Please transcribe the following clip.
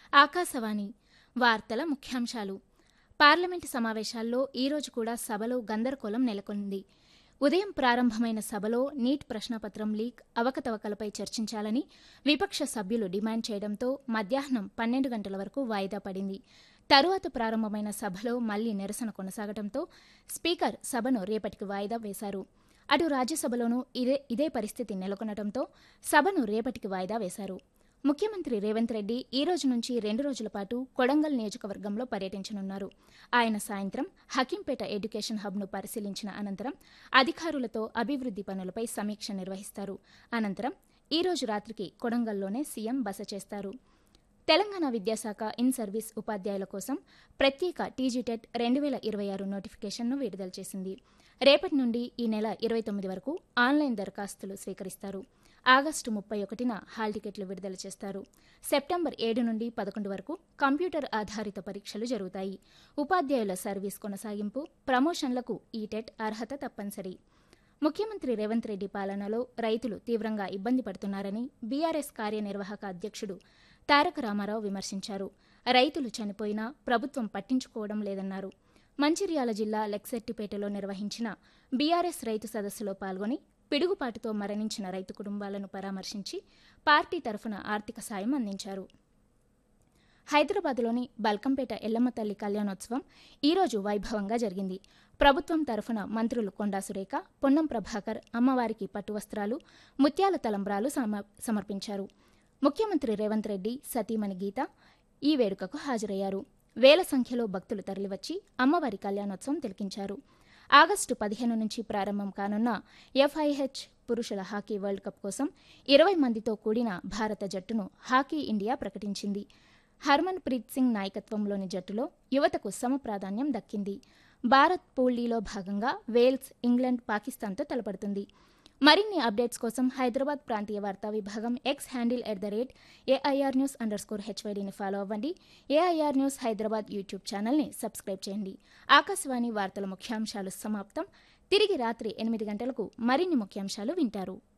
ఆకాశవాణి వార్తల ముఖ్యాంశాలు పార్లమెంటు సమావేశాల్లో ఈరోజు కూడా సభలో గందరగోళం నెలకొంది ఉదయం ప్రారంభమైన సభలో నీట్ ప్రశ్నాపత్రం లీక్ అవకతవకలపై చర్చించాలని విపక్ష సభ్యులు డిమాండ్ చేయడంతో మధ్యాహ్నం పన్నెండు గంటల వరకు వాయిదా పడింది తరువాత ప్రారంభమైన సభలో మళ్లీ నిరసన కొనసాగడంతో స్పీకర్ సభను రేపటికి వాయిదా వేశారు అటు రాజ్యసభలోనూ ఇదే ఇదే పరిస్థితి నెలకొనడంతో సభను రేపటికి వాయిదా వేశారు ముఖ్యమంత్రి రేవంత్ రెడ్డి ఈ రోజు నుంచి రెండు రోజుల పాటు కొడంగల్ నియోజకవర్గంలో పర్యటించనున్నారు ఆయన సాయంత్రం హకీంపేట ఎడ్యుకేషన్ హబ్ను పరిశీలించిన అనంతరం అధికారులతో అభివృద్ది పనులపై సమీక్ష నిర్వహిస్తారు అనంతరం ఈ రోజు రాత్రికి కొడంగల్లోనే సీఎం బస చేస్తారు తెలంగాణ విద్యాశాఖ ఇన్ సర్వీస్ ఉపాధ్యాయుల కోసం ప్రత్యేక టీజీటెట్ రెండు వేల ఇరవై ఆరు నోటిఫికేషన్ను విడుదల చేసింది రేపటి నుండి ఈ నెల ఇరవై తొమ్మిది వరకు ఆన్లైన్ దరఖాస్తులు స్వీకరిస్తారు ఆగస్టు ముప్పై ఒకటిన హాల్ టికెట్లు విడుదల చేస్తారు సెప్టెంబర్ ఏడు నుండి పదకొండు వరకు కంప్యూటర్ ఆధారిత పరీక్షలు జరుగుతాయి ఉపాధ్యాయుల సర్వీస్ కొనసాగింపు ప్రమోషన్లకు ఈ టెట్ అర్హత తప్పనిసరి ముఖ్యమంత్రి రేవంత్ రెడ్డి పాలనలో రైతులు తీవ్రంగా ఇబ్బంది పడుతున్నారని బీఆర్ఎస్ కార్యనిర్వాహక అధ్యక్షుడు తారక రామారావు విమర్శించారు రైతులు చనిపోయినా ప్రభుత్వం పట్టించుకోవడం లేదన్నారు మంచిర్యాల జిల్లా లెక్సెట్టిపేటలో నిర్వహించిన బీఆర్ఎస్ రైతు సదస్సులో పాల్గొని పిడుగుపాటుతో మరణించిన రైతు కుటుంబాలను పరామర్శించి పార్టీ తరఫున ఆర్థిక సాయం అందించారు హైదరాబాద్లోని బల్కంపేట ఎల్లమ్మ తల్లి కళ్యాణోత్సవం ఈరోజు వైభవంగా జరిగింది ప్రభుత్వం తరఫున మంత్రులు కొండా సురేఖ పొన్నం ప్రభాకర్ అమ్మవారికి పట్టు వస్త్రాలు ముత్యాల తలంబ్రాలు సమ- సమర్పించారు ముఖ్యమంత్రి రేవంత్ రెడ్డి సతీమణి గీత ఈ వేడుకకు హాజరయ్యారు వేల సంఖ్యలో భక్తులు తరలివచ్చి అమ్మవారి కళ్యాణోత్సవం తిలకించారు ఆగస్టు పదిహేను నుంచి ప్రారంభం కానున్న ఎఫ్ఐహెచ్ పురుషుల హాకీ వరల్డ్ కప్ కోసం ఇరవై మందితో కూడిన భారత జట్టును హాకీ ఇండియా ప్రకటించింది హర్మన్ ప్రీత్ సింగ్ నాయకత్వంలోని జట్టులో యువతకు సమ ప్రాధాన్యం దక్కింది భారత్ పూల్ డీలో భాగంగా వేల్స్ ఇంగ్లాండ్ పాకిస్తాన్తో తలపడుతుంది మరిన్ని అప్డేట్స్ కోసం హైదరాబాద్ ప్రాంతీయ వార్తా విభాగం X handle at the rate AIR news underscore హెచ్వైడీని ఫాలో అవ్వండి ఏఐఆర్ న్యూస్ హైదరాబాద్ యూట్యూబ్ ఛానల్ని సబ్స్క్రైబ్ చేయండి ఆకాశవాణి వార్తల ముఖ్యాంశాలు సమాప్తం తిరిగి రాత్రి ఎనిమిది గంటలకు మరిన్ని ముఖ్యాంశాలు వింటారు